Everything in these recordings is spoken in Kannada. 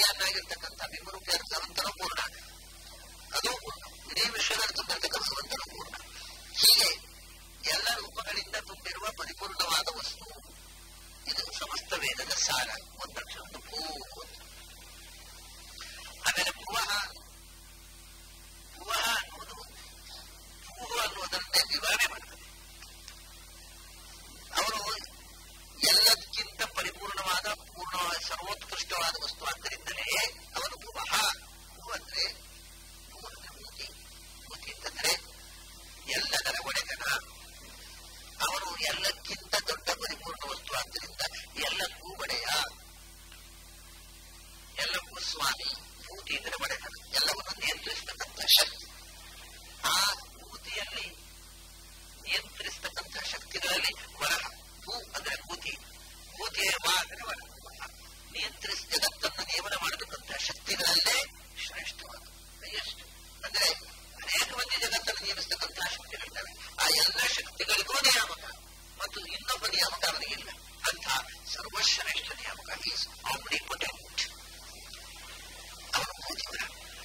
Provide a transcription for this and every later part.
ಅನಾದಿಯಾಗಿರ್ತಕ್ಕಂಥ ಬಿಂಬರೂಪಿ ಅರ್ಥವಂತನೂ ಪೂರ್ಣ ಅದು ಪೂರ್ಣ ಇಡೀ ವಿಶ್ವದಲ್ಲಿ ತುಂಬಿರ್ತಕ್ಕಂಥವಂತನೂ ಪೂರ್ಣ ಹೀಗೆ ಎಲ್ಲ ರೂಪಗಳಿಂದ ತುಂಬಿರುವ ಪರಿಪೂರ್ಣವಾದ ವಸ್ತು ಇದು ಸಮಸ್ತ ವೇದದ ಸಾರ ಒಂದಕ್ಷರ ಒಂದು ಭೂ ಆಮೇಲೆ ಭುವಃ ಭುವಃ ಅನ್ನುವುದು ಭೂ ಅನ್ನುವುದನ್ನೇ ವಿವರಣೆ ಮಾಡ್ತದೆ ಅವರು ಎಲ್ಲದಕ್ಕಿಂತ ಪರಿಪೂರ್ಣವಾದ ಪೂರ್ಣವಾದ ಸರ್ವೋತ್ಕೃಷ್ಟವಾದ ವಸ್ತು ಆದ್ದರಿಂದಲೇ ಅವನು ಭುವಃ ಭೂ ಅಂದ್ರೆ ಭೂ ಅಂದ್ರೆ ಮೂತಿ ಮೂತಿ ಅಂತಂದ್ರೆ ಎಲ್ಲದರ ಒಡೆತನ ಅವನು ಎಲ್ಲಕ್ಕಿಂತ ದೊಡ್ಡ ಪರಿಪೂರ್ಣ ವಸ್ತು ಆದ್ದರಿಂದ ಎಲ್ಲಕ್ಕೂ ಒಡೆಯ ಎಲ್ಲಕ್ಕೂ ಸ್ವಾಮಿ ಭೂತಿ ಅಂದರೆ ಒಡೆತನ ಎಲ್ಲವನ್ನು ನಿಯಂತ್ರಿಸತಕ್ಕಂಥ ಶಕ್ತಿ ಆ ಭೂತಿಯಲ್ಲಿ ನಿಯಂತ್ರಿಸತಕ್ಕಂಥ ಶಕ್ತಿಗಳಲ್ಲಿ ವರಹ ಭೂ ಅಂದ್ರೆ ಭೂತಿ ಭೂತಿಯ ವಾ ಅಂದರೆ ವರ ನಿಯಂತ್ರಿಸ ಜಗತ್ತನ್ನು ನಿಯಮನ ಮಾಡತಕ್ಕಂಥ ಶಕ್ತಿಗಳಲ್ಲೇ ಶ್ರೇಷ್ಠವಾದ ಹೈಯೆಸ್ಟ್ ಅಂದ್ರೆ ಅನೇಕ ಮಂದಿ ಜಗತ್ತನ್ನು ನಿಯಮಿಸತಕ್ಕಂತಹ ಶಕ್ತಿಗಳಿದ್ದಾವೆ ಆ ಎಲ್ಲ ಶಕ್ತಿಗಳಿಗೂ ನಿಯಾಮಕ ಮತ್ತು ಇನ್ನೊಬ್ಬ ನಿಯಾಮಕ ಅವನಿಗಿಲ್ಲ ಅಂತ ಸರ್ವಶ್ರೇಷ್ಠ ನಿಯಾಮಕ ಈಸ್ ಆಮ್ನಿಪೊಟೆಂಟ್ ಅವನು ಭೂತಿವರ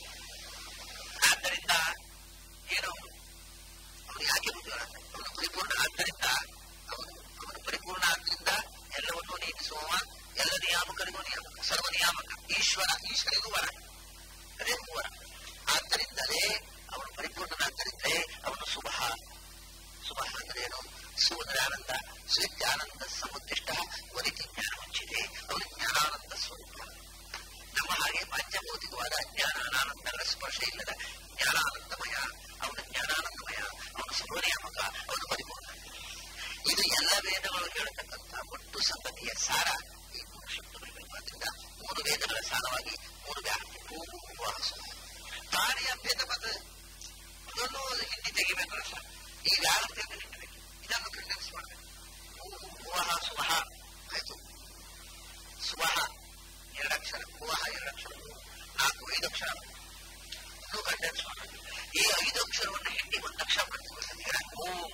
ಆದ್ದರಿಂದ ಏನು ಅವನು ಯಾಕೆ ಬುದ್ಧಿವರ ಅವನು ಪರಿಪೂರ್ಣ ಆದ್ದರಿಂದ ಅವನು ಅವನು ಪರಿಪೂರ್ಣ ಆದ್ದರಿಂದ ಎಲ್ಲವನ್ನೂ ನೇಮಿಸುವವ ಎಲ್ಲ ನಿಯಾಮಕರಿಗೂ ನಿಯಾಮಕ ಸರ್ವ ನಿಯಾಮಕ ಈಶ್ವರ ಈಶ್ವರಿಗೂ ವರ ಅದೇ ವರ ಆದ್ದರಿಂದಲೇ ಅವನು ಪರಿಪೂರ್ಣನಾದ್ದರಿಂದಲೇ ಅವನು ಸುಭ ಸುಭ ಅಂದ್ರೆ ಏನು ಸು ಅಂದ್ರೆ ಆನಂದ ಸ್ವಿತ್ಯಾನಂದ ಸಮುದ್ದಿಷ್ಟ ವರಿತಿ ಜ್ಞಾನ ಮುಚ್ಚಿದೆ ಅವನು ಜ್ಞಾನಾನಂದ ಸ್ವರೂಪ ನಮ್ಮ ಹಾಗೆ ಪಂಚಭೌತಿಕವಾದ ಜ್ಞಾನ ಅನಾನಂದಗಳ ಸ್ಪರ್ಶ ಇಲ್ಲದ ಜ್ಞಾನಾನಂದಮಯ ಅವನು ಜ್ಞಾನಾನಂದಮಯ ಅವನು ಸರ್ವನಿಯಾಮಕ ಅವನು ಪರಿಪೂರ್ಣ ಇದು ಎಲ್ಲ ವೇದಗಳು ಹೇಳತಕ್ಕಂಥ ಒಟ್ಟು ಸಂಗತಿಯ ಸಾರ ಈ ಮೂರು ಶಬ್ದಗಳು ಆದ್ದರಿಂದ ಮೂರು ವೇದಗಳ ಸಾರವಾಗಿ ಮೂರು ವ್ಯಾಪ್ತಿ ಭೂವಾಸ ಪ್ರಾಣಿಯ ಭೇದ ಪದ ಅದನ್ನು ಹಿಂದಿ ತೆಗಿಬೇಕಲ್ಲ ಸರ್ ಈ ವ್ಯಾಪ್ತಿಯನ್ನು ಹಿಂಡಬೇಕು ಇದನ್ನು ಕಂಡೆನ್ಸ್ ಮಾಡಬೇಕು ಭೂವಹ ಸುವಹ ಆಯ್ತು ಸುವಹ ಎರಡಕ್ಷರ ಭೂವಹ ಎರಡಕ್ಷರ ನಾಲ್ಕು ಐದು ಅಕ್ಷರ ಇನ್ನೂ ಕಂಡೆನ್ಸ್ ಮಾಡಬೇಕು ಈ ಐದು ಅಕ್ಷರವನ್ನು ಹಿಂಡಿ ಒಂದು ಅಕ್ಷರ ಮಾಡ್ತೀವಿ ಓಂ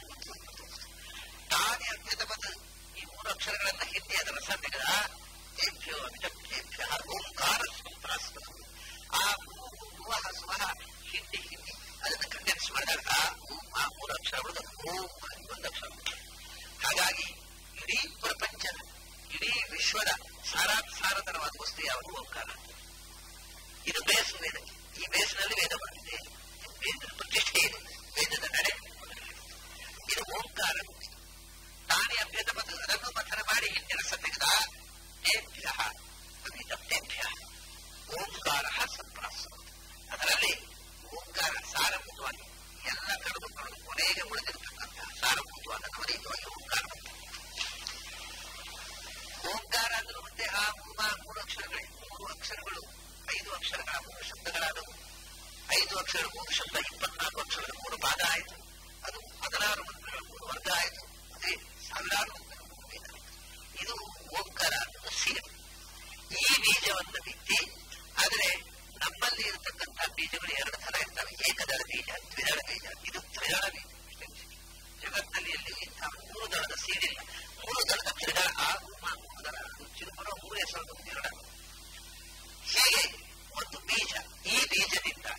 ತಾನೇ ಅಭ್ಯದ ಪದ ಈ ಮೂರು ಅಕ್ಷರಗಳನ್ನ ಹಿಂದಿ ಅದರ ರಸ ತೆಗೆದ ತೇಭ್ಯೋ ಅಭಿಜಭ್ಯೇಭ್ಯ ಓಂಕಾರ ಸಂಪ್ರಾಸ್ಪದ ಆ ಭೂವಹ ಸುವಹ ಹಿಂದಿ ಹಿಂದಿ ಅದನ್ನು ಕಂಡೆನ್ಸ್ ಮಾಡಿದಾಗ ಆ ಮೂರು ಅಕ್ಷರ ಉಳಿದ ಓಂ ಒಂದು ಅಕ್ಷರ ಹಾಗಾಗಿ ಇಡೀ ಪ್ರಪಂಚ ಇಡೀ ವಿಶ್ವದ ಸಾರಾಸಾರತರವಾದ ವಸ್ತು ಯಾವುದು ಓಂಕಾರ ಇದು ಬೇಸ್ ವೇದ ಈ ಬೇಸ್ನಲ್ಲಿ ವೇದ ಬಂದಿದೆ ವೇದದ ಪ್ರತಿಷ್ಠೆ ಇದೆ ವೇದದ ನಡೆ ಇದು ಓಂಕಾರ ತಾನೇ ಅಭ್ಯದ ಪದ ಅದನ್ನು ಮಥನ ಮಾಡಿ ಹಿಂದಿನ ಸತ್ಯಗದ ತೇಭ್ಯ ಅಭಿತೇಭ್ಯ ಓಂಕಾರ ಸಂಪ್ರಾಸ ಅದರಲ್ಲಿ ಓಂಕಾರ ಸಾರಭೂತವಾಗಿ ಎಲ್ಲ ಕಡಿದು ಕಡಿದು ಕೊನೆಗೆ ಉಳಿದಿರತಕ್ಕಂತಹ ಸಾರಭೂತವಾದ ನವನೀತವಾಗಿ ಓಂಕಾರ ಓಂಕಾರ ಅಂದ್ರೆ ಮತ್ತೆ ಆ ಮೂರು ಅಕ್ಷರಗಳು ಮೂರು ಅಕ್ಷರಗಳು ಐದು ಅಕ್ಷರಗಳ ಮೂರು ಶಬ್ದಗಳಾದವು ಐದು ಅಕ್ಷರ ಮೂರು ಶಬ್ದ ಇಪ್ಪತ್ನಾಲ್ಕು ಅಕ್ಷರಗಳ ಮೂರು ಪಾದ ಆಯಿತು ಅದು ಹದಿನಾರು ಮಂತ್ರಗಳ ಮೂರು ವರ್ಗ ಆಯಿತು ಅದೇ ಸಾವಿರಾರು ಮಂತ್ರಗಳ ಮೂರು ವೇದ ಇದು ಓಂಕಾರ ಅನ್ನೋದು ಸೀರೆ ಈ ಬೀಜವನ್ನು ಬಿತ್ತಿ ಆದರೆ ನಮ್ಮಲ್ಲಿ ಇರತಕ್ಕಂಥ ಬೀಜಗಳು ಎರಡು ತರ ಇರ್ತವೆ ಏಕದಳ ಬೀಜ ದ್ವಿದಳ ಬೀಜ ಇದು ತ್ರಿದಳ ಬೀಜ ಜಗತ್ತಿನಲ್ಲಿ ಎಲ್ಲಿ ಇಂತಹ ಮೂರು ದಳದ ಸೀಡಿಲ್ಲ ಮೂರು ದಳದ ತ್ರಿದಳ ಆ ಮೂರು ದಳ ಚಿರುಮರ ಮೂರು ಹೆಸರು ಎರಡು ಹೀಗೆ ಒಂದು ಬೀಜ ಈ ಬೀಜದಿಂದ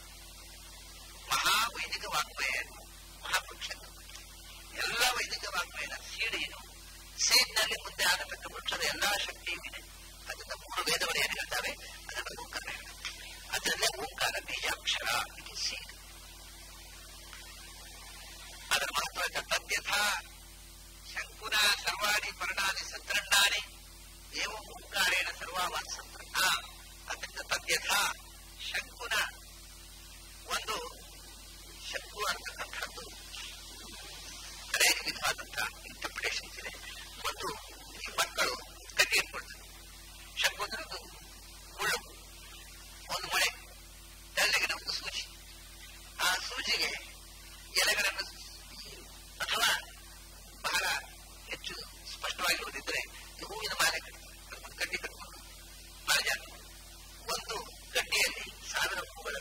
ಮಹಾವೈದಿಕ ವಾಗ್ಮಯ ಮಹಾವೃಕ್ಷ ಎಲ್ಲ ವೈದಿಕ ವಾಗ್ಮಯನ ಸೀಡಿನು ಸೀಡ್ನಲ್ಲಿ ಮುಂದೆ ಆಗತಕ್ಕ ವೃಕ್ಷದ ಎಲ್ಲಾ ಶಕ್ತಿಯೂ ಇದೆ ಅದರಿಂದ ಮೂರು ವೇದಗಳು ಏನು ಹೇಳ್ತವೆ ಅದನ್ನು ಓಂಕಾರ ಅದರಲ್ಲೇ ಓಂಕಾರ ಬೀಜಾಕ್ಷರ ಇದು ಸೀಡ್ ಅದರ ಮಹತ್ವ ತದ್ಯಥ ಶಂಕುನ ಸರ್ವಾಣಿ ಪರ್ಣಾನಿ ಸತ್ರಂಡಾನಿ ಏವ ಓಂಕಾರೇಣ ಸರ್ವಾವಾತ್ ಸತ್ರಂಡ ಅದರಿಂದ ತದ್ಯಥ ಶಂಕುನ ಒಂದು ಶಂಕು ಅಂತಕ್ಕಂಥದ್ದು ಅನೇಕ ವಿಧವಾದಂತಹ ಇಂಟರ್ಪ್ರಿಟೇಷನ್ ಇದೆ ಒಂದು ಈ ಮಕ್ಕಳು ಕಟ್ಟಿ ಇಟ್ಕೊಳ್ತಾರೆ ಶಂಕು ಅಂದ್ರೆ ಒಂದು ಮುಳ್ಳು ಒಂದು ಮೊಳೆ ತೆಳ್ಳಗಿನ ಒಂದು ಸೂಜಿ ಆ ಸೂಜಿಗೆ ಎಲೆಗಳನ್ನು ಅಥವಾ ಬಹಳ ಹೆಚ್ಚು ಸ್ಪಷ್ಟವಾಗಿ ಓದಿದ್ರೆ ಹೂವಿನ ಮಾಲೆ ಕಟ್ಟಿ ಕಟ್ಟಿ ಕಟ್ಕೊಂಡು ಮಾಲೆ ಒಂದು ಗಡ್ಡೆಯಲ್ಲಿ ಸಾವಿರ ಹೂಗಳ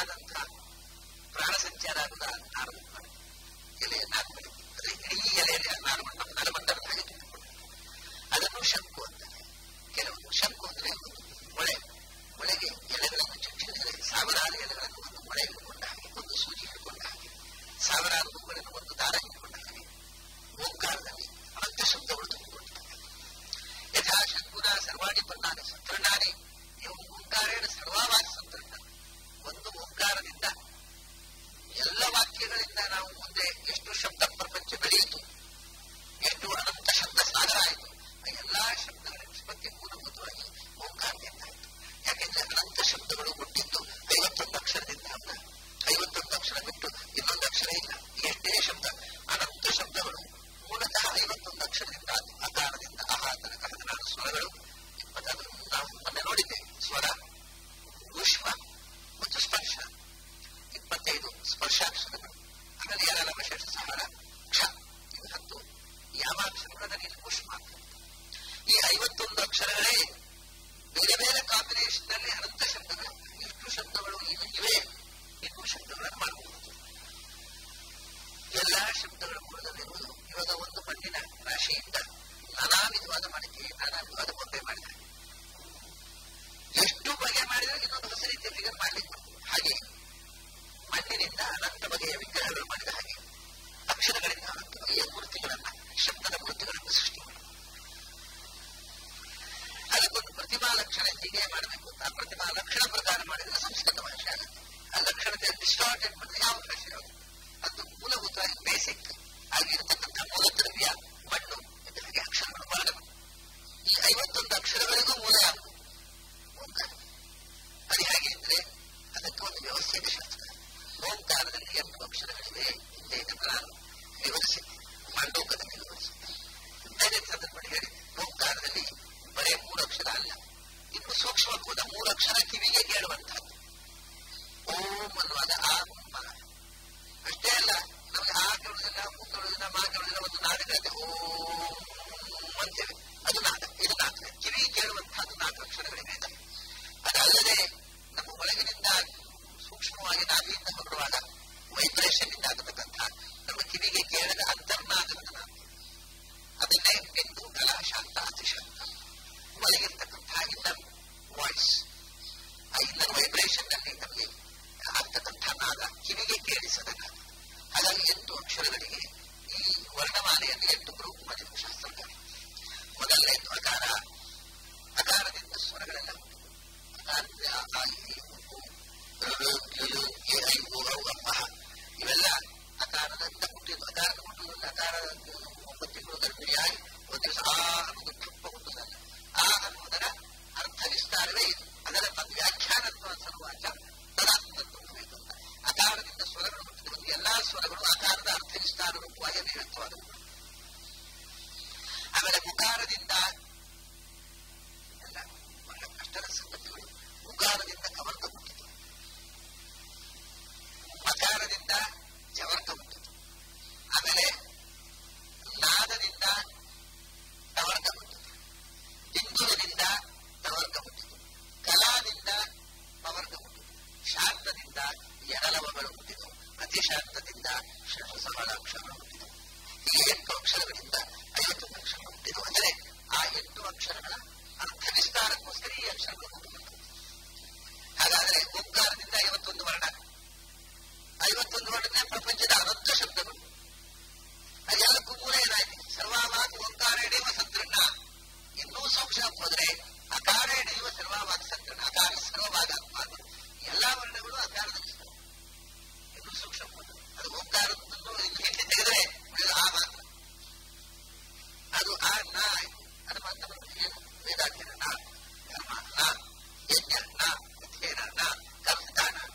ಆದಂತಹ ಪ್ರಾಣ ಸಂಚಾರ ಆಗುದ ನಾರಮಂಡ ಎಲೆಯನ್ನು ಹಾಕಬೇಕು ಅಂದ್ರೆ ಇಡೀ ಎಲೆಯಲ್ಲಿ ಆ ನಾರಮಂಡ ನರಮಂಡಲದ ಹಾಗೆ ತುಂಬಿಕೊಂಡು ಅದನ್ನು ಶಂಕು ಅಂತಾರೆ ಕೆಲವರು ಶಂಕು ಅಂದ್ರೆ ಒಂದು ಮೊಳೆ ಮೊಳೆಗೆ ಎಲೆಗಳನ್ನು ಚುಚ್ಚಿದರೆ ಸಾವಿರಾರು ಎಲೆಗಳನ್ನು ಒಂದು ಮೊಳೆ ಹಿಡ್ಕೊಂಡ ಹಾಗೆ ಒಂದು ಸೂಜಿ ಹಿಡ್ಕೊಂಡ ಹಾಗೆ ಸಾವಿರಾರು ಹೂಗಳನ್ನು ಒಂದು ದಾರ ಹಿಡ್ಕೊಂಡ ಹಾಗೆ ಓಂಕಾರದಲ್ಲಿ ಅನಂತ ಶಬ್ದಗಳು ತುಂಬಿಕೊಂಡಿರ್ತವೆ ಯಥಾ ಶಂಕುನ ಸರ್ವಾಣಿ ಪನ್ನಾನೆ ಸಂತೃಣಾನೆ ಇವು ಓಂಕಾರೇಣ ಸರ್ವಾವಾಚ ಸಂತೃಣ ಒಂದು ಓಂಕಾರದಿಂದ ಎಲ್ಲ ವಾಕ್ಯಗಳಿಂದ ನಾವು ಮುಂದೆ ಎಷ್ಟು ಶಬ್ದ ಪ್ರಪಂಚ ಬೆಳೆಯಿತು ಎಷ್ಟು ಅನಂತ ಶಬ್ದ ಸಾಗರ ಆಯಿತು ಆ ಎಲ್ಲಾ ಶಬ್ದಗಳ ನಿಷ್ಪತ್ತಿ ಮೂಲಭೂತವಾಗಿ ಓಂಕಾರದಿಂದ ಆಯಿತು ಯಾಕೆಂದ್ರೆ ಅನಂತ ಶಬ್ದಗಳು ಹುಟ್ಟಿದ್ದು ಐವತ್ತೊಂದು ಅಕ್ಷರದಿಂದ ಅಲ್ಲ ಐವತ್ತೊಂದು ಅಕ್ಷರ ಬಿಟ್ಟು ಇನ್ನೊಂದು ಅಕ್ಷರ ಇಲ್ಲ ಎಷ್ಟೇ ಶಬ್ದ ಅನಂತ ಶಬ್ದಗಳು ಮೂಲತಃ ಐವತ್ತೊಂದು ಅಕ್ಷರದಿಂದ ಅಕಾರದಿಂದ ಅಹ ತನಕ ಹದಿನಾರು ಸ್ವರಗಳು ಇಪ್ಪತ್ತಾರು ನಾವು ಮೊನ್ನೆ ನೋಡಿದ್ದೇವೆ ಸ್ವರ ಉಷ್ಮ ಮತ್ತು ಸ್ಪರ್ಶ ಇಪ್ಪತ್ತೈದು ಸ್ಪರ್ಶಾಕ್ಷರಗಳು ಆಮೇಲೆ ಯಾರ ಅವಶೇಷ ಸಹಾರ ಕ್ಷ ಇದು ಹತ್ತು ಯಾವಾಕ್ಷರಗಳು ಅದರಲ್ಲಿ ಉಷ್ಮ ಈ ಐವತ್ತೊಂದು ಅಕ್ಷರಗಳೇ ಬೇರೆ ಬೇರೆ ಕಾಂಬಿನೇಷನ್ ನಲ್ಲಿ ಅನಂತ ಶಬ್ದಗಳು ಎಷ್ಟು ಶಬ್ದಗಳು ಇನ್ನು ಇವೆ ಇನ್ನೂ ಶಬ್ದಗಳನ್ನು ಮಾಡಬಹುದು ಎಲ್ಲ ಶಬ್ದಗಳ ಮೂಲದಲ್ಲಿರುವುದು ಇವಾಗ ಒಂದು ಮಣ್ಣಿನ ರಾಶಿಯಿಂದ ನಾನಾ ವಿಧವಾದ ಮಡಿಕೆ ನಾನಾ ವಿಧವಾದ ಬೊಂಬೆ ಮಾಡಿದ್ದಾರೆ ಎಷ್ಟು ಬಗೆ ಮಾಡಿದ್ರೆ ಇನ್ನೊಂದು ಹೊಸ ರೀತಿಯ ಫಿಗರ್ ಮಾಡ್ಲಿಕ್ಕೆ ಬರ್ತದೆ ಹಾಗೆ ಮಣ್ಣಿನಿಂದ ಅನಂತ ಬಗೆಯ ವಿಗ್ರಹಗಳು ಮಾಡಿದ ಹಾಗೆ ಅಕ್ಷರಗಳಿಂದ ಅನಂತ ಬಗೆಯ ಮೂರ್ತಿಗಳನ್ನ ಶಬ್ದದ ಮೂರ್ತಿಗಳನ್ನು ಸೃಷ್ಟಿ ಮಾಡಿ ಅದಕ್ಕೊಂದು ಪ್ರತಿಮಾ ಲಕ್ಷಣ ಹೀಗೆ ಮಾಡಬೇಕು ಆ ಪ್ರತಿಮಾ ಲಕ್ಷಣ ಪ್ರಕಾರ ಮಾಡಿದ್ರೆ ಸಂಸ್ಕೃತ ಭಾಷೆ ಆಗುತ್ತೆ ಆ ಲಕ್ಷಣತೆ ಡಿಸ್ಟಾರ್ಟೆಡ್ ಮಾಡಿದ್ರೆ ಯಾವ ಭಾಷೆ ಆಗುತ್ತೆ ಅದು ಮೂಲಭೂತವಾಗಿ ಬೇಸಿಕ್ ಆಗಿರತಕ್ಕಂಥ ಮೂಲ ದ್ರವ್ಯ ಮಣ್ಣು ಇದ್ರ ಹಾಗೆ ಅಕ್ಷರಗಳು ಮಾಡಬೇಕು ಈ ಐವತ್ತೊಂದು ಅಕ್ಷರಗಳಿಗೂ ಮೂಲ ಯಾವುದು ಓಂಕಾರ ಅದು ಹೇಗೆ ಅಂದ್ರೆ ಅದಕ್ಕೆ ಒಂದು ವ್ಯವಸ್ಥೆ ಇದೆ ಶಾಸ್ತ್ರ ಓಂಕಾರದಲ್ಲಿ ಎಂಟು ಅಕ್ಷರಗಳಿವೆ ಹಿಂದೆ ಇದನ್ನು ನಾನು ವಿವರಿಸಿದ್ದೆ ಮಂಡೋಕದಲ್ಲಿ ವಿವರಿಸಿದ್ದೆ ಬೇರೆ ಸಂದರ್ಭದಲ್ಲಿ ಹೇಳಿ ಓಂಕಾರದಲ್ಲಿ ಬರೇ ಮೂರು ಅಕ್ಷರ ಅಲ್ಲ ಇನ್ನು ಸೂಕ್ಷ್ಮಕ್ಕೆ ಹೋದ ಮೂರು ಅಕ್ಷರ ಕಿವಿಗೆ ಕೇಳುವಂತಹದ್ದು ಓಂ ಅನ್ನುವಾಗ ಆ ಮಗ ಅಷ್ಟೇ ಅಲ್ಲ ನಮಗೆ ಆ ಕೇಳುವುದಿಲ್ಲ ಹೂ ಕೇಳುವುದಿಲ್ಲ ಮಾ ಕೇಳುವುದಿಲ್ಲ ಒಂದು ನಾಡಿದ್ರೆ ಓಂ ಅಂತೇವೆ ಅದು ನಾದ ಇದು ನಾದ ಕಿವಿ ಕೇಳುವಂತಹದ್ದು ನಾಲ್ಕು ಅಕ್ಷರಗಳಿವೆ ಇದೆ ಅದಲ್ಲದೆ ನಮ್ಮ ಒಳಗಿನಿಂದ ಸೂಕ್ಷ್ಮವಾಗಿ ನಾಭಿಯಿಂದ ಹೊರಡುವಾಗ ವೈಬ್ರೇಷನ್ ಇಂದ ಆಗತಕ್ಕಂಥ ನಮ್ಮ ಕಿವಿಗೆ ಕೇಳದ ಅಂತರ್ನಾದವನ್ನು ನಾವು ಅದನ್ನೇ ಬಿಂದು ಕಲ ಶಾಂತ ಅತಿಶಾಂತ ಒಳಗಿರ್ತಕ್ಕಂಥ ಇನ್ನರ್ ವಾಯ್ಸ್ ಆ ಇನ್ನರ್ ವೈಬ್ರೇಷನ್ ನಲ್ಲಿ ನಮಗೆ ಆಗ್ತಕ್ಕಂಥ ನಾದ ಕಿವಿಗೆ ಕೇಳಿಸದ ನಾದ ಹಾಗಾಗಿ ಎಂಟು ಅಕ್ಷರಗಳಿಗೆ ಈ ವರ್ಣಮಾಲೆಯನ್ನು ಎಂಟು ಗ್ರೂಪ್ ಮಾಡಿದ್ರು ಶಾಸ್ತ್ರಕಾರ ಮೊದಲನೇದು ಅಕಾರ ಅಕಾರದಿಂದ ಸ್ವರಗಳೆಲ್ಲ ಹುಟ್ಟಿತು ಅಕಾರದಿಂದ ಆ, ಆ, ಈ, ಉ, ಋ, ಋ, ಋ, ಎ, ಐ, ಓ, ಔ, ಅಂ, ಅಹ. ಇವೆಲ್ಲ ಅಕಾರದಿಂದ ಹುಟ್ಟಿದ್ದು ಅಕಾರದ ಹುಟ್ಟುವುದಿಲ್ಲ ಅಕಾರ ಒಂಬತ್ತು ತಿಂಗಳು ಗರ್ಭಿಣಿಯಾಗಿ ಒಂದು ದಿವಸ ಆ ಅನ್ನೋದು ತಪ್ಪ ಹುಟ್ಟುವುದಲ್ಲ ಆ ಅನ್ನುವುದರ ಅರ್ಥ ವಿಸ್ತಾರವೇ ಇದು ಅದರ ತದ್ ವ್ಯಾಖ್ಯಾನತ್ವ ಸರ್ವಾಚ ತದಾತ್ಮತ್ವ ಬೇಕು ಅಂತ ಅಕಾರದಿಂದ ಸ್ವರಗಳು ಹುಟ್ಟಿದವು ಎಲ್ಲಾ ಸ್ವರಗಳು ಅಕಾರದ ಅರ್ಥ ವಿಸ್ತಾರ ರೂಪವಾಗಿ ಅಭಿವ್ಯಕ್ತವಾದವು ಆಮೇಲೆ ಮುಖಾರದಿಂದ ಎಲ್ಲ ಬಹಳ ಕಷ್ಟದ ಸಂಗತಿಗಳು ಮುಖಾರದಿಂದ ಕವರ್ಕ ಹುಟ್ಟಿತು ಮಕಾರದಿಂದ ಜವರ್ಕ ಹುಟ್ಟಿತು ಆಮೇಲೆ ನಾದದಿಂದ ಟವರ್ಕ ಹುಟ್ಟಿತು ಬಿಂದುವಿನಿಂದ ಟವರ್ಕ ಹುಟ್ಟಿತು ಕಲಾದಿಂದ ಪವರ್ಕ ಹುಟ್ಟಿತು ಶಾಂತದಿಂದ ಎಡಲವಗಳು ಹುಟ್ಟಿತು ಅತಿಶಾಂತದಿಂದ ಷಟ್ಸಹಳ ಅಕ್ಷರಗಳು ಹುಟ್ಟಿತು ಈ ಎಂಟು ಅಕ್ಷರಗಳಿಂದ ಐವತ್ತೊಂದು ಅಕ್ಷರಗಳು ಹುಟ್ಟಿತು ಅಂದರೆ ಆ ಎಂಟು ಅಕ್ಷರಗಳ ಅರ್ಥ ವಿಸ್ತಾರಕ್ಕೋಸ್ಕರ ಈ ಅಕ್ಷರಗಳು ಹುಟ್ಟುಬೇಕು ಹಾಗಾದರೆ ಓಂಕಾರದಿಂದ ಐವತ್ತೊಂದು ವರ್ಣ ಐವತ್ತೊಂದು ವರ್ಣದ ಪ್ರಪಂಚದ ಅನಂತ ಶಬ್ದಗಳು ಅದೆಲ್ಲಕ್ಕೂ ಮೂಲ ಏನಾಯ್ತು ಸರ್ವಾವಾಕ್ ಓಂಕಾರೇಣೇವ ಸಂತೃಣ ಇನ್ನೂ ಸೂಕ್ಷ್ಮ ಹೋದ್ರೆ ಅಕಾರೇಣೇವ ಸರ್ವಾವಾಕ್ ಸಂತೃಣ ಅಕಾರ ಸರ್ವವಾದ ಎಲ್ಲಾ ವರ್ಣಗಳು ಅಕಾರದಲ್ಲಿ ಇರ್ತವೆ. ಇನ್ನೂ ಸೂಕ್ಷ್ಮ ಹೋದ್ರೆ ಅದು ಓಂಕಾರವನ್ನು ಇನ್ನು ಹಿಂದೆ ತೆಗೆದರೆ ಉಳಿದ ಆ ಮಾತ್ರ ಅದು ಆ ನಾ ಆಯ್ತು ಅದು ಮಾತ್ರ ಬರ್ತದೆ. ಏನು ವೇದಾಧ್ಯಯನ ನಾ ಧರ್ಮ ನಾ ಯಜ್ಞ ನಾ ಅಧ್ಯಯನ ನಾ ಕರ್ಮದಾನ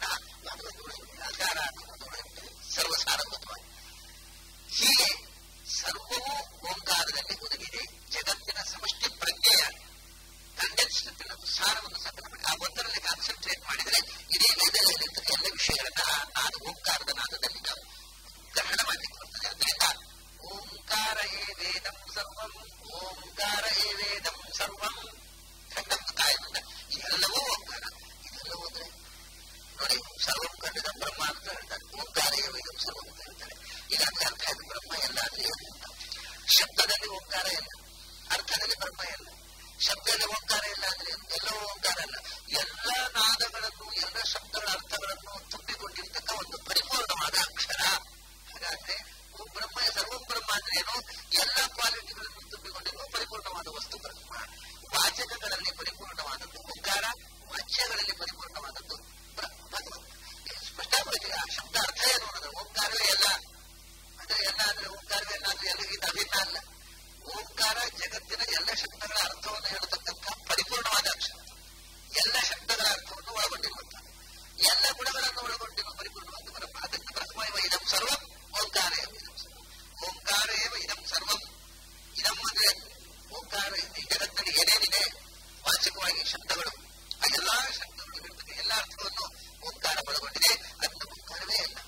ಸರ್ವಂ ಅಂತ ಹೇಳ್ತಾರೆ ಈಗ ನಮ್ಗೆ ಅರ್ಥ ಆಯ್ತು ಬ್ರಹ್ಮ ಎಲ್ಲ ಅಂದ್ರೆ ಏನು ಅಂತ ಶಬ್ದದಲ್ಲಿ ಓಂಕಾರ ಇಲ್ಲ ಅರ್ಥದಲ್ಲಿ ಬ್ರಹ್ಮ ಇಲ್ಲ ಶಬ್ದದಲ್ಲಿ ಓಂಕಾರ ಇಲ್ಲ ಅಂದ್ರೆ ಏನು? ಎಲ್ಲವೂ ಓಂಕಾರ ಅಲ್ಲ ಎಲ್ಲ ನಾದಗಳನ್ನು ಎಲ್ಲ ಶಬ್ದಗಳ ಅರ್ಥಗಳನ್ನು ತುಂಬಿಕೊಂಡಿರ್ತಕ್ಕ ಒಂದು ಪರಿಪೂರ್ಣವಾದ ಅಕ್ಷರ ಹಾಗಾದ್ರೆ ಓಂ ಬ್ರಹ್ಮ ಸರ್ವಂ ಬ್ರಹ್ಮ ಅಂದ್ರೆ ಏನು ಎಲ್ಲ ಕ್ವಾಲಿಟಿಗಳನ್ನು ತುಂಬಿಕೊಂಡಿರುವ ಪರಿಪೂರ್ಣವಾದ ವಸ್ತು ಬ್ರಹ್ಮ ವಾಚಕಗಳಲ್ಲಿ ಪರಿಪೂರ್ಣವಾದದ್ದು ಓಂಕಾರ ವಾಚ್ಯಗಳಲ್ಲಿ ಪರಿಪೂರ್ಣವಾದದ್ದು ಬ್ರಹ್ಮ ಭಗವಂತ ಇದು ಸ್ಪಷ್ಟವಾಗಿ ಆ ಶಬ್ದ ಅರ್ಥ ಏನು ಅನ್ನೋದು ಓಂಕಾರವೇ ಎಲ್ಲ ಅಂದ್ರೆ ಎಲ್ಲ ಅಂದ್ರೆ ಓಂಕಾರವೇ ಎಲ್ಲ ಅಂದ್ರೆ ಎಲ್ಲರಿಗಿಂತ ಅಭಿನ್ನ ಅಲ್ಲ ಓಂಕಾರ ಜಗತ್ತಿನ ಎಲ್ಲ ಶಬ್ದಗಳ ಅರ್ಥವನ್ನು ಹೇಳತಕ್ಕಂಥ ಪರಿಪೂರ್ಣವಾದ ಅಕ್ಷರ ಎಲ್ಲ ಶಬ್ದಗಳ ಅರ್ಥವನ್ನು ಒಳಗೊಂಡಿರುವಂತಹ ಎಲ್ಲ ಗುಣಗಳನ್ನು ಒಳಗೊಂಡಿರುವ ಪರಿಪೂರ್ಣವಾದ ಬ್ರಹ್ಮ ಅದಕ್ಕೆ ಬ್ರಹ್ಮ ಇವ ಇದಂ ಸರ್ವಂ ಓಂಕಾರ ಏವ ಇದಂ ಸರ್ವಂ ಓಂಕಾರ ಏವ ಇದಂ ಸರ್ವಂ ಇದಂ ಅಂದ್ರೆ ಓಂಕಾರ ಈ ಜಗತ್ತಲ್ಲಿ ಏನೇನಿದೆ ವಾಚಿಕವಾಗಿ ಶಬ್ದಗಳು ಆ ಎಲ್ಲಾ ಶಬ್ದಗಳು ಇರ್ತದೆ ಎಲ್ಲ ಅರ್ಥವನ್ನು ಓಂಕಾರ ಒಳಗೊಂಡಿದೆ ಅದನ್ನು ಓಂಕಾರವೇ ಅಲ್ಲ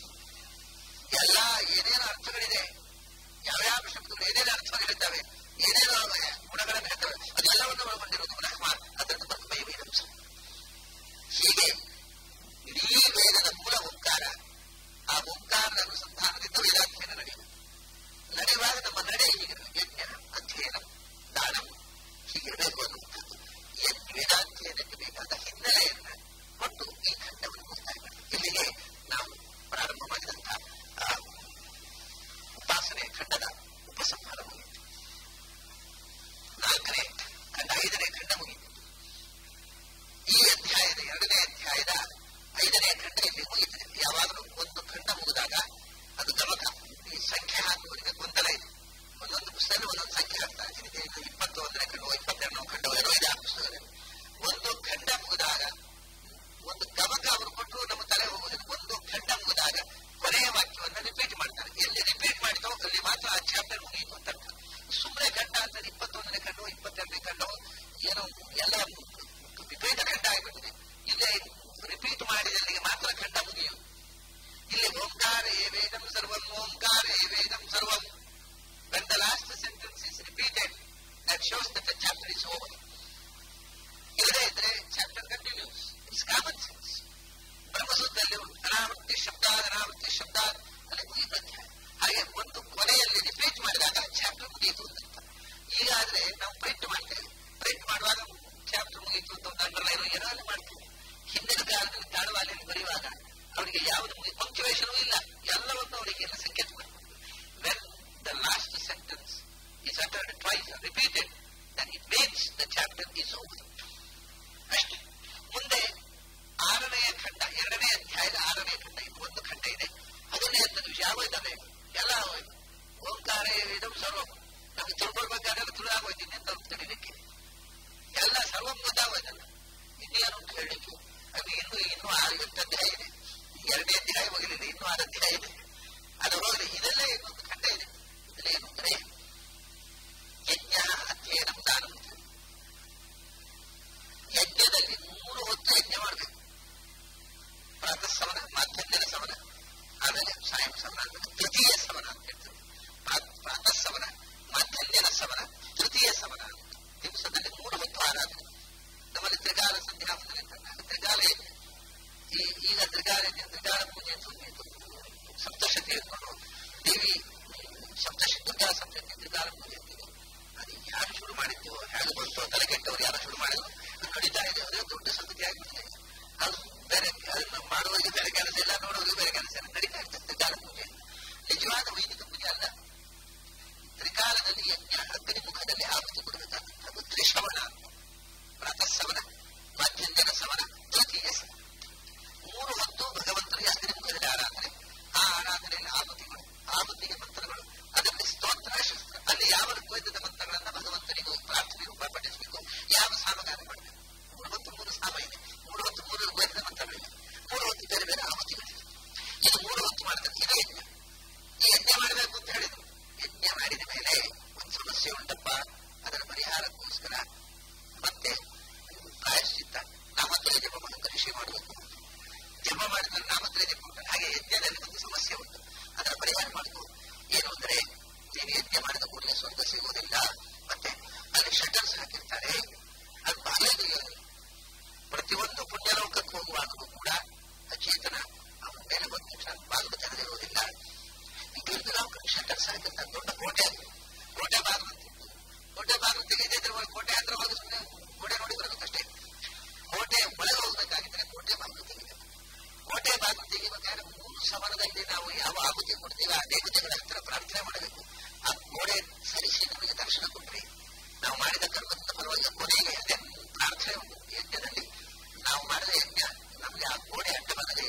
ಎಲ್ಲ ಏನೇನು ಅರ್ಥಗಳಿದೆ ಯಾವ್ಯಾವ ಶಬ್ದಗಳು ಏನೇನು ಅರ್ಥಗಳಿರ್ತವೆ ಏನೇನು ಗುಣಗಳನ್ನು ಹೇಳ್ತವೆ ಅದೆಲ್ಲವನ್ನು ಒಳಗೊಂಡಿರೋದು ಬ್ರಹ್ಮ ಅದನ್ನು ಬ್ರಹ್ಮ ಇವ ಇದಂ ಸರ್ವಂ ಹೀಗೆ ಇಡೀ ವೇದದ ಮೂಲ ಓಂಕಾರ ಆ ಓಂಕಾರದ ಅನುಸಂಧಾನದಿಂದ ವೇದಾಧ್ಯಯನ ನಡೆಯುವುದು ನಡೆಯುವಾಗ ನಮ್ಮ ನಡೆ ಹೀಗಿರಬೇಕು ಯಜ್ಞ ಅಧ್ಯಯನ ದಾನ ಹೀಗಿರಬೇಕು ಅನ್ನುವಂಥದ್ದು ಯಜ್ಞ ವೇದಾಧ್ಯಯನಕ್ಕೆ ಬೇಕಾದ ಹಿನ್ನೆಲೆಯನ್ನ ಕೊಟ್ಟು ಈ ಖಂಡವನ್ನು ಮುಕ್ತಾಯ ಮಾಡಿದೆ ಇಲ್ಲಿಗೆ ನಾವು ಪ್ರಾರಂಭ ಮಾಡಿದಂತಹ ಆ, ಉಪಾಸನೆ ಖಂಡದ ಉಪಸಂಹಾರ ಮುಗಿಯಿತು ನಾಲ್ಕನೇ ಖಂಡ ಐದನೇ ಖಂಡ ಮುಗಿಯಿತು ಈ ಅಧ್ಯಾಯದ ಎರಡನೇ ಅಧ್ಯಾಯದ ಐದನೇ ಖಂಡ ಇಲ್ಲಿ ಮುಗಿತದೆ ಯಾವಾಗಲೂ ಒಂದು ಖಂಡ ಮುಗಿದಾಗ ಅದು ಗಮಕ ಈ ಸಂಖ್ಯೆ ಹಾಕುವವರಿಗೆ ಗೊಂದಲ ಇದೆ ಒಂದೊಂದು ಪುಸ್ತಕದಲ್ಲಿ ಒಂದೊಂದು ಸಂಖ್ಯೆ ಹಾಕ್ತಾರೆ ಇದಕ್ಕೆ ಇದು ಇಪ್ಪತ್ತು ಒಂದನೇ ಖಂಡ ಇಪ್ಪತ್ತೆರಡನೇ ಖಂಡ ಏನೋ ಇದೆ ಆ ಪುಸ್ತಕದಲ್ಲಿ ಒಂದು ಖಂಡ ಮುಗಿದಾಗ ಒಂದು ಗಮಕ ಅವರು ಕೊಟ್ಟರು ನಮ್ಮ ತಲೆ ಹೋಗುವುದಿಲ್ಲ ಒಂದು ಖಂಡ ಮುಗಿದಾಗ ಕೊನೆಯ ವಾಕ್ಯವನ್ನು ರಿಪೀಟ್ ಮಾಡ್ತಾರೆ ಎಲ್ಲಿ ರಿಪೀಟ್ ಮಾಡಿದೋ ಅಲ್ಲಿ ಮಾತ್ರ ಆ ಚಾಪ್ಟರ್ ಮುಗಿಯಿತು ಅಂತ ಅರ್ಥ ಸುಮ್ಮನೆ ಖಂಡ ಅಂತ ಇಪ್ಪತ್ತೊಂದನೇ ಖಂಡವು ಇಪ್ಪತ್ತೆರಡನೇ ಖಂಡವು ಏನೋ ಎಲ್ಲ ವಿಪರೀತ ಖಂಡ ಆಗಿಬಿಟ್ಟಿದೆ ಇಲ್ಲೇ ರಿಪೀಟ್ ಮಾಡಿದಲ್ಲಿಗೆ ಮಾತ್ರ ಖಂಡ ಮುಗಿಯುವುದು ಇಲ್ಲಿ ಓಂಕಾರ ಏ ವೇದಂ ಸರ್ವಂ ಓಂಕಾರ ಏ ವೇದಂ ಸರ್ವಂ when the last sentence is repeated that shows that the chapter is over ಇಲ್ಲದೇ ಇದ್ರೆ chapter continues it's common sense ಬ್ರಹ್ಮಸೂತ್ರದಲ್ಲಿ ಉಂಟು ಅನಾವೃತ್ತಿ ಶಬ್ದ ಅನಾವೃತ್ತಿ ಶಬ್ದ ಅಲ್ಲಿ ಮುಗಿದ ಅಧ್ಯಾಯ ಹಾಗೆ ಒಂದು ಕೊನೆಯಲ್ಲಿ ರಿಪೀಟ್ ಮಾಡಿದಾಗ ಚಾಪ್ಟರ್ ಮುಗಿಯಿತು ಅಂತ ಈಗ ಆದ್ರೆ ನಾವು ಪ್ರಿಂಟ್ ಮಾಡ್ತೇವೆ ಪ್ರಿಂಟ್ ಮಾಡುವಾಗ ಚಾಪ್ಟರ್ ಮುಗಿಯಿತು ಅಂತ ಒಂದು ಅಂಡರ್ಲೈನ್ ಏನೋ ಅಲ್ಲಿ ಮಾಡ್ತೀವಿ ಹಿಂದಿನ ಕಾಲದಲ್ಲಿ ತಾಳವಾಲೆಯಲ್ಲಿ ಬರೆಯುವಾಗ ಅವರಿಗೆ ಯಾವುದು ಮುಗಿ ಪಂಕ್ಚುವೇಶನ್ ಇಲ್ಲ ಎಲ್ಲವನ್ನು ಅವರಿಗೆ ಎಲ್ಲ ಸಂಕೇತ ಮಾಡಬೇಕು when the last sentence is uttered twice or repeated, then it means the chapter is over. ಅಷ್ಟೇ ಮುಂದೆ ಆರನೆಯ ಖಂಡ ಎರಡನೇ ಅಧ್ಯಾಯದ ಆರನೇ ಖಂಡ ಇದು ಒಂದು ಖಂಡ ಇದೆ ಅದನ್ನೇ ಅಂತ ವಿಷಯ ಆಗೋಯ್ತದೆ ಎಲ್ಲ ಆಗೋಯ್ತು ಓಂಕಾರ ಇದಂ ಸರ್ವಂ ನಮಗೆ ತಿಳ್ಕೊಳ್ಬೇಕಾದ್ರೆ ತುಳಿದಾಗೋಯ್ತು ಇನ್ನೆಂತ ತಿಳಿಲಿಕ್ಕೆ ಎಲ್ಲ ಸರ್ವಂ ಗೊತ್ತಾಗೋಯ್ತಲ್ಲ ಇನ್ನೇನು ಅಂತ ಹೇಳಲಿಕ್ಕೆ ಅದು ಇನ್ನು ಇನ್ನು ಆರು ಎಂಟು ಅಧ್ಯಾಯ ಇದೆ ಎರಡನೇ ಅಧ್ಯಾಯ ಹೋಗಲಿದೆ ಇನ್ನು ಆರು ಅಧ್ಯಾಯ ಇದೆ ಅದು ಹೋಗಲಿ ಇದೆಲ್ಲ ಇನ್ನೊಂದು ಖಂಡ ಇದೆ ಇದೆಲ್ಲ ಏನು ಅಂದರೆ ಯಜ್ಞ ಅಧ್ಯಯನ ದಾನ ಯಜ್ಞದಲ್ಲಿ ಮೂರು ಹೊತ್ತು ಯಜ್ಞ ಮಾಡಬೇಕು ಪ್ರಾತಃ ಸವನ ಮಾಧ್ಯಂತರ ಸವನ ಆಮೇಲೆ ಸಾಯಂ ಸವನ ಅಂತ ತೃತೀಯ ಸವನ ಅಂತ ಹೇಳ್ತಾರೆ ಪ್ರಾ- ಪ್ರಾತಃ ಸವನ ಮಾಧ್ಯಂತರ ಸವನ ತೃತೀಯ ಸವನ ಅಂತ. ದಿವಸದಲ್ಲಿ ಮೂರು ಹೊತ್ತು ಆರಾಧನೆ ನಮ್ಮಲ್ಲಿ ತ್ರಿಕಾಲ ಸಂಧ್ಯಾ ವಂದನೆ ಅಂತ ತ್ರಿಕಾಲ ಯಜ್ಞ ಈ ಈಗ ತ್ರಿಕಾಲ ಯಜ್ಞ ತ್ರಿಕಾಲ ಪೂಜೆ ಅಂತ ಒಂದು ಇದು. ಸಪ್ತಶತಿ ಇಟ್ಕೊಂಡು ದೇವಿ ಸಪ್ತಶಿ ದುರ್ಗಾ ಸಪ್ತಶತಿ ತ್ರಿಕಾಲ ಪೂಜೆ ಅಂತಿದೆ ಅದು ಯಾರು ಶುರು ಮಾಡಿದ್ದು ಹೇಗೆ ಬಂತು ತಲೆ ಕೆಟ್ಟವರು ಯಾರು ಶುರು ಮಾಡಿದ್ರು ಅದು ನಡೀತಾ ಇದೆ ಅದೇ ದೊಡ್ಡ ಸಂಗತಿ ಆಗಿಬಿಟ್ಟಿದೆ ಅದು ಬೇರೆ ಅದನ್ನು ಮಾಡುವವರಿಗೆ ಬೇರೆ ಕೆಲಸ ಇಲ್ಲ ನೋಡುವವರಿಗೆ ಬೇರೆ ಕೆಲಸ ಇಲ್ಲ ನಡೀತಾ ಇರ್ತದೆ ತ್ರಿಕಾಲ ಪೂಜೆ ನಿಜವಾದ ವೈದಿಕ ಪೂಜೆ ಅಲ್ಲ ತ್ರಿಕಾಲದಲ್ಲಿ ಯಜ್ಞ ಅಗ್ನಿ ಮುಖದಲ್ಲಿ ಆಹುತಿ ಕೊಡಬೇಕಾದಂಥದ್ದು ತ್ರಿಶ್ರವಣ ಅಂತ ಪ್ರಾತಃ ಸವನ ಮಾಧ್ಯಂತರ ಸವನ ತೃತೀಯ ಸವನ ಮೂರು ಹೊತ್ತು ಭಗವಂತನಿಗೆ ಅಗ್ನಿ ಮುಖದಲ್ಲಿ ಆರಾಧನೆ ಆ ಆರಾಧನೆಯಲ್ಲಿ ಆಹುತಿಗಳು ಆಹುತಿಗೆ ಮಂತ್ರಗಳು ಅದರಲ್ಲಿ ಸ್ತೋತ್ರ ಶಸ್ತ್ರ ಅಲ್ಲಿ ಯಾವ ಋಗ್ವೇದದ ಮಂತ್ರಗಳನ್ನ ಭಗವಂತನಿಗೂ ಪ್ರಾರ್ಥನೆ ರೂಪ ಪಠಿಸಬೇಕು ಯಾವ ಸಾಮಗಾನ ಮಾಡಬೇಕು ಮೂರು ಹೊತ್ತು ಮೂರು ಸಾಮ ಇದೆ ಮೂರು ಹೊತ್ತು ಮೂರು ಋಗ್ವೇದದ ಮಂತ್ರಗಳಿವೆ ಮೂರು ಹೊತ್ತು ಬೇರೆ ಬೇರೆ ಕಾಲು ತೆಗಿಬೇಕಾದ್ರೆ ಮೂರು ಸಮರದಲ್ಲಿ ನಾವು ಯಾವ ಆಹುತಿ ಕೊಡ್ತೀವಿ ಆ ದೇವತೆಗಳ ಹತ್ರ ಪ್ರಾರ್ಥನೆ ಮಾಡಬೇಕು ಆ ಗೋಡೆ ಸರಿಸಿ ನಮಗೆ ದರ್ಶನ ಕೊಟ್ರಿ ನಾವು ಮಾಡಿದ ಕರ್ಮದ ಪರವಾಗಿ ಕೊನೆಗೆ ಅದೇ ಪ್ರಾರ್ಥನೆ ಉಂಟು ಯಜ್ಞದಲ್ಲಿ ನಾವು ಮಾಡಿದ ಯಜ್ಞ ನಮಗೆ ಆ ಗೋಡೆ ಅಡ್ಡ ಬರದೆ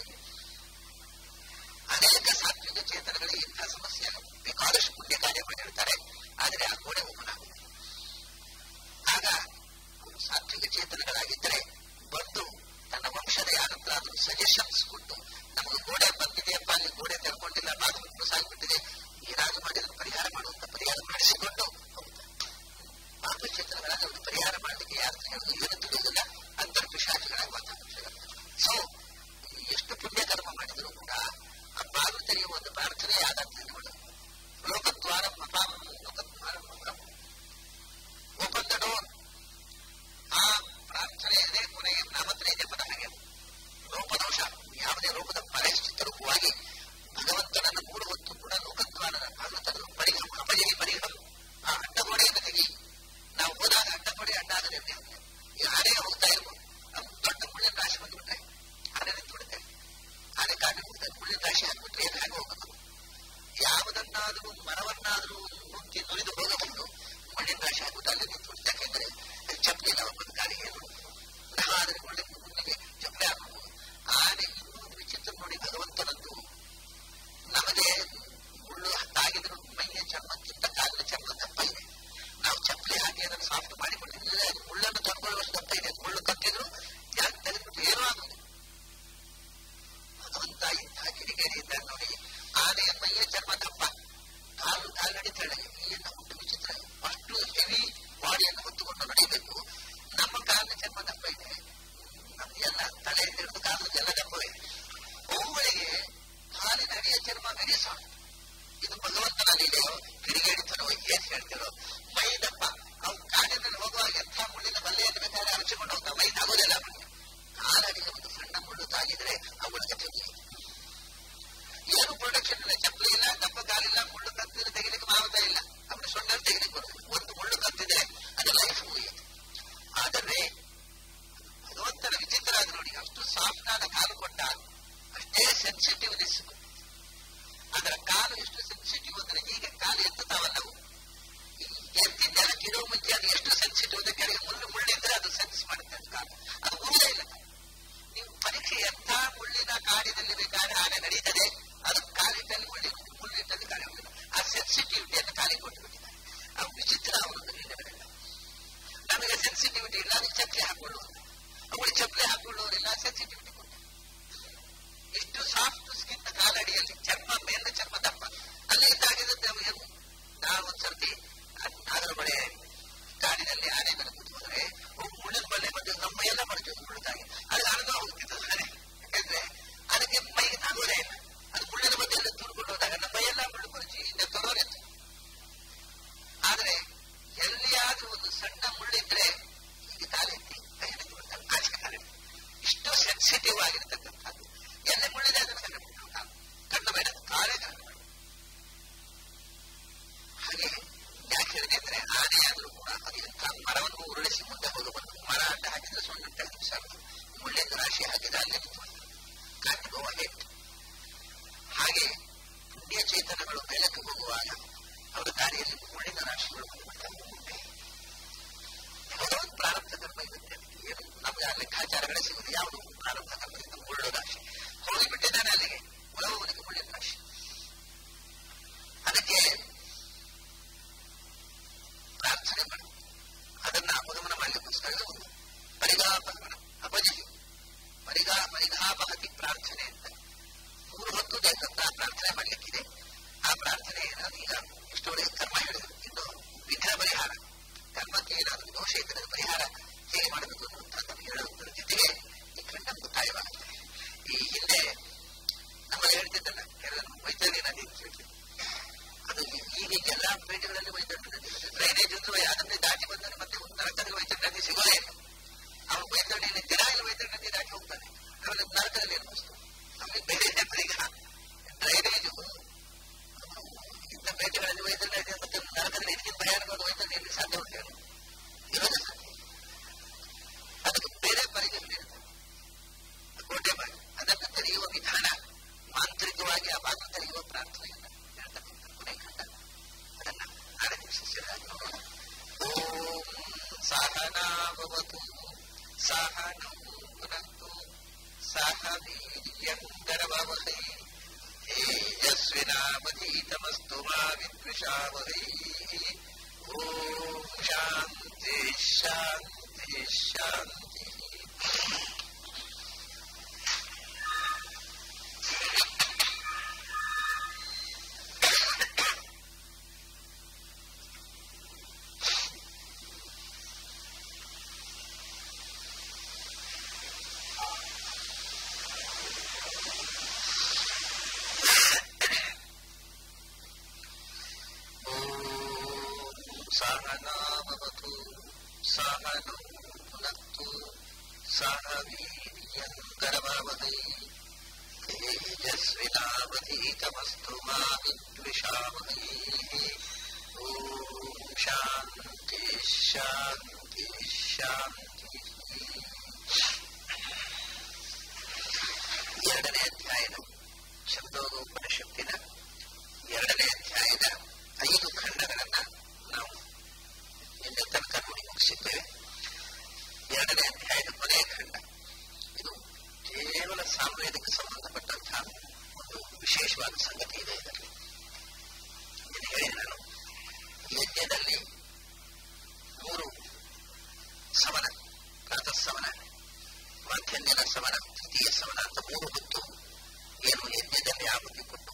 ಅನೇಕ ಸಾತ್ವಿಕ ಚೇತನಗಳಿಗೆ ಇಂತಹ ಸಮಸ್ಯೆ ಆಗುತ್ತೆ ಬೇಕಾದಷ್ಟು ಪುಣ್ಯ ಕಾರ್ಯ ಮಾಡಿರ್ತಾರೆ ಆದರೆ ಆ ಗೋಡೆ ಓಪನ್ ಆಗುತ್ತೆ ಆಗ ಅವರು ಸಾತ್ವಿಕ ಚೇತನಗಳಾಗಿದ್ದರೆ ಬಂದು ತನ್ನ ವಂಶದ ಯಾರತ್ರ ಅದು ಸಜೆಷನ್ಸ್ ಕೊಟ್ಟು ನಮಗೆ ಗೋಡೆ ಬಂದಿದೆಯಪ್ಪ ಅಲ್ಲಿ ಗೋಡೆ ತೆರ್ಕೊಂಡಿಲ್ಲ ಬಾತ್ರೂಮ್ ಸಾಗಿಬಿಟ್ಟಿದೆ ಏನಾದ್ರು ಮಾಡಿದ್ರೆ ಪರಿಹಾರ ಮಾಡುವಂತ ಪರಿಹಾರ ಮಾಡಿಸಿಕೊಂಡು ಮಾತೃಚೇತನಗಳಾಗಿ ಅವ್ರಿಗೆ ಪರಿಹಾರ ಮಾಡಲಿಕ್ಕೆ ಯಾರು ಹೇಳುದು ಏನು ತಿಳಿಯುವುದಿಲ್ಲ ಅಂತರ್ ಪಿಶಾಚಿಗಳಾಗಿ ಮಾತಾಡ್ತಾರೆ ಸೊ ಎಷ್ಟು ಪುಣ್ಯ ಕರ್ಮ ಮಾಡಿದರೂ ಕೂಡ ಆ ಬಾಗಿಲು ತೆರೆಯುವ ಒಂದು ಪ್ರಾರ್ಥನೆ ಯಾದಂತೆ ಮಾಡೋದು ಲೋಕದ್ವಾರ ಲೋಕದ್ವಾರ ಓಪನ್ ದ ಡೋರ್ ಆ ಪ್ರಾರ್ಥನೆಯದೇ ಕೊನೆಗೆ ನಾಮತ್ರೈದ್ಯ ಪದ ಹಾಗೆ ರೂಪದೋಷ ಯಾವುದೇ ರೂಪದ ಪರಿಸ್ಥಿತಿ ರೂಪವಾಗಿ ಭಗವಂತನನ್ನು ಮೂರು ಹೊತ್ತು ಕೂಡ ಲೋಕದ್ವಾರದ ಭಗವಂತನ ಪರಿಗಮ ಅಪಜಗಿ ಪರಿಗಮ ಆ ಅಡ್ಡಗೋಡೆಯನ್ನು ತೆಗಿ ನಾವು ಹೋದಾಗ ಅಡ್ಡಗೋಡೆ ಅಡ್ಡ ಆಗದೆ ಈ ಆನೆಗೆ ಹೋಗ್ತಾ ಇರ್ಬೋದು ದೊಡ್ಡ ಮುಳ್ಳಿನ ರಾಶಿ ಬಂದ್ಬಿಟ್ರೆ ಆನೆ ನಿಂತು ಬಿಡುತ್ತೆ ಆನೆ ಕಾಡಿ ಬಿಡ್ತಾರೆ ಮುಳ್ಳಿನ ರಾಶಿ ಹಾಕ್ಬಿಟ್ರೆ ಏನು ಹಾಗೆ ಹೋಗೋದು ಯಾವುದನ್ನಾದರೂ ಮರವನ್ನಾದರೂ ನುಗ್ಗಿ ನುರಿದು ಹೋಗಬಹುದು ಮುಳ್ಳಿನ ರಾಶಿ ಹಾಕುವುದು ಅಲ್ಲಿ ನಿಂತು ಬಿಡುತ್ತೆ ಯಾಕೆಂದ್ರೆ ಚಪ್ಪಲಿ ನಾವು ಬಂದ ಗಾಳಿಗೆ ಏನು ಆದರೆ ಒಳ್ಳೆ ಮುಂದಿಗೆ ಚಪ್ಪಲಿ ಹಾಕಬಹುದು ಆನೆ ಇನ್ನೊಂದು ವಿಚಿತ್ರ ನೋಡಿ ಭಗವಂತನದ್ದು ನಮಗೆ ಮುಳ್ಳು ತಾಗಿದ್ರು ಮೈಯ ಚರ್ಮಕ್ಕಿಂತ ಕಾಲಿನ ಚರ್ಮ ದಪ್ಪ ಇದೆ ನಾವು ಚಪ್ಪಲಿ ಹಾಕಿ ಅದನ್ನು ಸಾಫ್ಟ್ ಮಾಡಿಕೊಂಡಿದ್ರೆ ಮುಳ್ಳನ್ನು ತಂದ್ಕೊಳ್ಳುವಷ್ಟು ದಪ್ಪ ಇದೆ ಮುಳ್ಳು ಕಟ್ಟಿದ್ರು ಯಾಕೆ ತೆಗೆದ್ಬಿಟ್ಟು ಏನೂ ಆಗುದು ಭಗವಂತ ಇಂತಹ ಕಿಡಿಗೇಡಿ ಇದ್ದಾಗ ನೋಡಿ ಆನೆಯ ಮೈಯ ಚರ್ಮ ದಪ್ಪ ಕಾಲು ಕಾಲ್ನಡಿ ತೆಳ್ಳಗೆ ಏನು ಉಂಟು ವಿಚಿತ್ರ ಅಷ್ಟು ಹೆವಿ ಬಾಡಿಯನ್ನು ಹೊತ್ತುಕೊಂಡು ನಡೀಬೇಕು ನಮ್ಮ ಕಾಲಿನ ಚರ್ಮ ದಪ್ಪ ಇದೆ ನಮ್ಗೆಲ್ಲ ತಲೆಯಿಂದ ಹಿಡಿದು ಕಾಲದೆಲ್ಲ ದಪ್ಪವೇ ಅವುಗಳಿಗೆ ಕಾಲಿನ ಅಡಿಯ ಚರ್ಮ ವೆರಿ ಸಾಫ್ಟ್ ಇದು ಭಗವಂತನ ಲೀಲೆಯೋ ಕಿಡಿಗೇಡಿತನೋ ಏನ್ ಹೇಳ್ತಿರೋ ಮೈ ದಪ್ಪ ಅವು ಕಾಡಿನಲ್ಲಿ ಹೋಗುವಾಗ ಎಂಥ ಮುಳ್ಳಿನ ಬಲ್ಲೆಯನ್ನು ಬೇಕಾದ್ರೆ ಹರಚಿಕೊಂಡು ಹೋಗ್ತಾ ಮೈ ತಾಗೋದಿಲ್ಲ ಅವನಿಗೆ ಕಾಲಡಿಗೆ ಒಂದು ಸಣ್ಣ ಮುಳ್ಳು ತಾಗಿದ್ರೆ ಅವಳ ಜೊತೆಗೆ ಏನು ಪ್ರೊಡಕ್ಷನ್ ಇಲ್ಲ ಚಪ್ಪಲಿ ಇಲ್ಲ ದಪ್ಪ ಕಾಲಿಲ್ಲ ಮುಳ್ಳು ಕತ್ತಿದ್ರೆ ತೆಗಿಲಿಕ್ಕೆ ಮಾವುದ ಇಲ್ಲ ಅವನ ಸೊಂಡ ತೆಗಿಲಿಕ್ಕೆ ಬರುತ್ತದೆ ಒಂದು ಮುಳ್ಳು ಕತ್ತಿದ್ರೆ ಅದು ಲೈಫ್ ಮುಗಿಯಿತು ಆದರೆ ಭಗವಂತನ ವಿಚಿತ್ರ ಅದು ನೋಡಿ ಅಷ್ಟು ಸಾಫ್ಟ್ ಆದ ಕಾಲು ಕೊಟ್ಟ ಅಷ್ಟೇ ಸೆನ್ಸಿಟಿವ್ನೆಸ್ ಅದರ ಕಾಲು ಎಷ್ಟು ಸೆನ್ಸಿಟಿವ್ ಅಂದ್ರೆ ಈಗ ಕಾಲು ಎತ್ತುತ್ತಾವಲ್ಲವು ಎತ್ತಿ ನೆಲಕ್ಕಿಡುವ ಮುಂಚೆ ಅದು ಎಷ್ಟು ಸೆನ್ಸಿಟಿವ್ ಅಂದ್ರೆ ಕೆಳಗೆ ಮುಳ್ಳು ಮುಳ್ಳಿದ್ರೆ ಅದು ಸೆನ್ಸ್ ಮಾಡುತ್ತೆ ಅದು ಕಾಲು ಅದು ಮುರುದೇ ಇಲ್ಲ ನೀವು ಪರೀಕ್ಷೆ ಎಂಥ ಮುಳ್ಳಿನ ಕಾಡಿನಲ್ಲಿ ಬೇಕಾದ್ರೆ ಆನೆ ನಡೀತದೆ ಅದು ಕಾಲಿಟ್ಟಲ್ಲಿ ಮುಳ್ಳಿ ಮುಳ್ಳಿಟ್ಟಲ್ಲಿ ಕಾಲಿ ಹೋಗಿಲ್ಲ ಆ ಸೆನ್ಸಿಟಿವಿಟಿಯನ್ನು ಕಾಲಿ ಕೊಟ್ಟು ಬಿಟ್ಟಿದ್ದಾರೆ ಆ ವಿಚಿತ್ರ ಅವರೊಂದು ಲೀಲೆಗಳೆಲ್ಲ ನಮಗೆ ಸೆನ್ಸಿಟಿವಿಟಿ ಇಲ್ಲ ಅದಕ್ಕೆ ಚಪ್ಪಲಿ ಹಾಕೊಳ್ಳುವುದು ಅವಳು ಚಪ್ಪಲಿ ಹಾಕೊಳ್ಳೋರಿಲ್ಲ ಸೆನ್ಸಿಟಿವಿಟಿ ಕೊಟ್ಟು ಇಷ್ಟು ಸಾಫ್ಟ್ ಸ್ಕಿನ್ ಕಾಲಡಿಯಲ್ಲಿ ಚರ್ಮ ಮೇಲಿನ ಚರ್ಮ ದಪ್ಪ ಅಲ್ಲಿ ಇದ್ದಾಗಿರುತ್ತೆ ಏನು ನಾವು ಒಂದ್ಸರ್ತಿ ಅದರ ಬಳೆ ಕಾಡಿನಲ್ಲಿ ಆನೆ ಮೇಲೆ ಕೂತು ಹೋದ್ರೆ ಮುಳ್ಳಿನ ಬಲ್ಲೆ ಬಂದು ನಮ್ಮ ಎಲ್ಲ ಮಡಚೋದು ಮುಳ್ಳುತ್ತಾಗಿ ಅದು ಅರ್ಧ ಹೋಗ್ತಿತ್ತು ಆನೆ ಯಾಕಂದ್ರೆ ಅದಕ್ಕೆ ಮೈಗೆ ತಾಗೋದೇ ಇಲ್ಲ ಅದು ಮುಳ್ಳಿನ ಮಧ್ಯೆಲ್ಲ ತುಳ್ಕೊಂಡು ಹೋದಾಗ ನಮ್ಮ ಎಲ್ಲ ಮುಳ್ಳು ಕೊರಚಿ ಹಿಂದೆ ತರೋರಿತ್ತು ಆದ್ರೆ ಎಲ್ಲಿಯಾದ್ರೂ ಒಂದು ಸಣ್ಣ ಮುಳ್ಳಿದ್ರೆ ಹೀಗೆ ಕಾಲೆತ್ತಿ ಕೈ ಹಿಡಿದು ಬಿಡ್ತಾರೆ ಆಚೆ ಕಾಲೆತ್ತಿ ಇಷ್ಟು ಸೆನ್ಸಿಟಿವ್ ಆಗಿರ್ತಕ್ಕಂಥದ್ದು ಎಲ್ಲಿ ಮುಳ್ಳಿದೆ ಅದನ್ನು ಕಂಡುಬಿಟ್ಟು ಕಂಡು ಬೇಡ ಕಾಲೇ ಕಂಡು ಬೇಡ ಹಾಗೆ ಯಾಕೆ ಹೇಳಿದೆ ಅಂದ್ರೆ ಆನೆ ಆದ್ರೂ ಕೂಡ ಅದು ಎಂಥ ಮರವನ್ನು ಉರುಳಿಸಿ ಮುಂದೆ ಹೋಗಬಂದು ಮರ ಅಡ್ಡ ಹಾಕಿದ್ರೆ ಸೊಳ್ಳೆ ತೆಗೆದು ಸಾಕು ಮುಳ್ಳಿನ ರಾಶಿ ಹಾಕಿದ್ರೆ ಅಲ್ಲೇ ನಿಂತು ಕಾಂಟ್ ಗೋ ಅಹೆಡ್ ಹಾಗೆ ಪುಣ್ಯ ಚೇತನಗಳು ಮೇಲಕ್ಕೆ ಹೋಗುವಾಗ ಅವರ ದಾರಿಯಲ್ಲಿ ಮುಳ್ಳಿನ ರಾಶಿಗಳು ಬಂದುಬಿಡ್ತವೆ ಭಗವತ್ ಪ್ರಾರಬ್ಧ ಕರ್ಮ ಇರುತ್ತೆ ಏನು ನಮಗೆ ಆ ಲೆಕ್ಕಾಚಾರಗಳೇ ಸಿಗುದು ಯಾವುದು ಪ್ರಾರಬ್ಧ ಕರ್ಮದಿಂದ ಮುಳ್ಳು ರಾಶಿ ಹೋಗಿಬಿಟ್ಟಿದ್ದಾನೆ ಅಲ್ಲಿಗೆ ಉಳವನಿಗೆ ಮುಳ್ಳಿನ ರಾಶಿ ಅದಕ್ಕೆ ಪ್ರಾರ್ಥನೆ ಮಾಡಿ ಅದನ್ನ ಅಪಗಮನ ಮಾಡಲಿಕ್ಕೋಸ್ಕರ ಒಂದು ಪರಿಗಾಪಗಮನ ಅಪಜಿ ಪರಿಗಾ ಪರಿಗಾಪಹತಿ ಪ್ರಾರ್ಥನೆ ಅಂತ ಮೂರು ಹೊತ್ತು ದೇವರ ಪ್ರಾರ್ಥನೆ ಮಾಡಲಿಕ್ಕಿದೆ ಆ ಪ್ರಾರ್ಥನೆ ನಾನು ಈಗ ಇಷ್ಟೊಳಗೆ ಕರ್ಮ ಹೇಳಿದ್ರು ಇನ್ನು ವಿಘ್ನ ಪರಿಹಾರ ಕರ್ಮಕ್ಕೆ ಏನಾದರೂ ದೋಷ ಇದ್ದರೆ ಪರಿಹಾರ ಹೇಗೆ ಮಾಡಬೇಕು ಅನ್ನುವಂಥದ್ದನ್ನು ಹೇಳುವುದರ ಜೊತೆಗೆ ಈ ಖಂಡ ಮುಕ್ತಾಯವಾಗುತ್ತೆ ಈ ಹಿಂದೆ ನಮ್ಮಲ್ಲಿ ಹೇಳ್ತಿದ್ದಲ್ಲ ಕೆಲವರು ವೈದ್ಯರಿ ನದಿ ಅಂತ ಹೇಳ್ತಿದ್ರು ಅದು ಈಗ ಎಲ್ಲ ಪೇಟೆಗಳಲ್ಲಿ ವೈದ್ಯರು ನದಿ ಡ್ರೈನೇಜ್ ಅಂದ್ರೆ ಅದನ್ನೇ ದಾಟಿ ಬಂದರೆ ಮತ್ತೆ ನರಕದಲ್ಲಿ ವೈದ್ಯರ ನದಿ ಸಿಗೋದೇ ಇಲ್ಲ ಅವನು ವೈದ್ಯರಲ್ಲಿ ದಿನ ಇಲ್ಲ ವೈದ್ಯರ ನದಿ ದಾಟಿ ಹೋಗ್ತಾನೆ ಅವನಿಗೆ ನರಕದಲ್ಲಿ ಅನಿಸ್ತು ಅವನಿಗೆ ಬೇರೆ ಈಗ ಡ್ರೈನೇಜ್ ಇಂಥ ಪೇಟೆಗಳಲ್ಲಿ ವೈದ್ಯರ ನದಿ ಮತ್ತೆ ನರಕದಲ್ಲಿ ಇದಕ್ಕಿಂತ ಭಯಾನಕವಾದ ವೈದ್ಯರು ಎಲ್ಲಿ ಸಾಧ್ಯ ಉಂಟು ಇರೋದೇ ಸಾಧ್ಯ ಸ್ವೀನಾವಧೀತಮಸ್ತು ಮಾ ವಿದ್ವಿಷಾವಹೈ ಓಂ ಶಾಂತಿ ಶಾಂತಿ ಶಾಂತಿ सहनावतु सहनो पुनक्तु सह वीर्यङ्करमावहै तेजस्विनावधीतमस्तु मा विद्विषावहै ॐ शान्ति शान्ति ಶಾಂತಿ ಎರಡನೇ ಅಧ್ಯಾಯದ ಶಬ್ದೋಪನಿಷತ್ತಿನ ಎರಡನೇ ಅಧ್ಯಾಯದ ಐದು ಖಂಡಗಳನ್ನ ನಾವು ನಿನ್ನೆ ತನಕ ನೋಡಿ ಮುಗಿಸಿದ್ದೇವೆ ಎರಡನೇ ಅಧ್ಯಾಯದ ಕೊನೆಯ ಖಂಡ ಇದು ಕೇವಲ ಸಾಮವೇದಕ್ಕೆ ಸಂಬಂಧಪಟ್ಟಂತಹ ಒಂದು ವಿಶೇಷವಾದ ಸಂಗತಿ ಇದೆ ಇದರಲ್ಲಿ ಇದು ಹೇಳಿ ನಾನು ಯಜ್ಞದಲ್ಲಿ ಮೂರು ಸಮನ ಪ್ರಾತಃ ಸಮನ ಮಧ್ಯಂದಿನ ಸಮನ ತೃತೀಯ ಸಮನ ಅಂತ ಮೂರು ಹೊತ್ತು ಏನು ಯಜ್ಞದಲ್ಲಿ ಆಹುತಿ ಕೊಟ್ಟು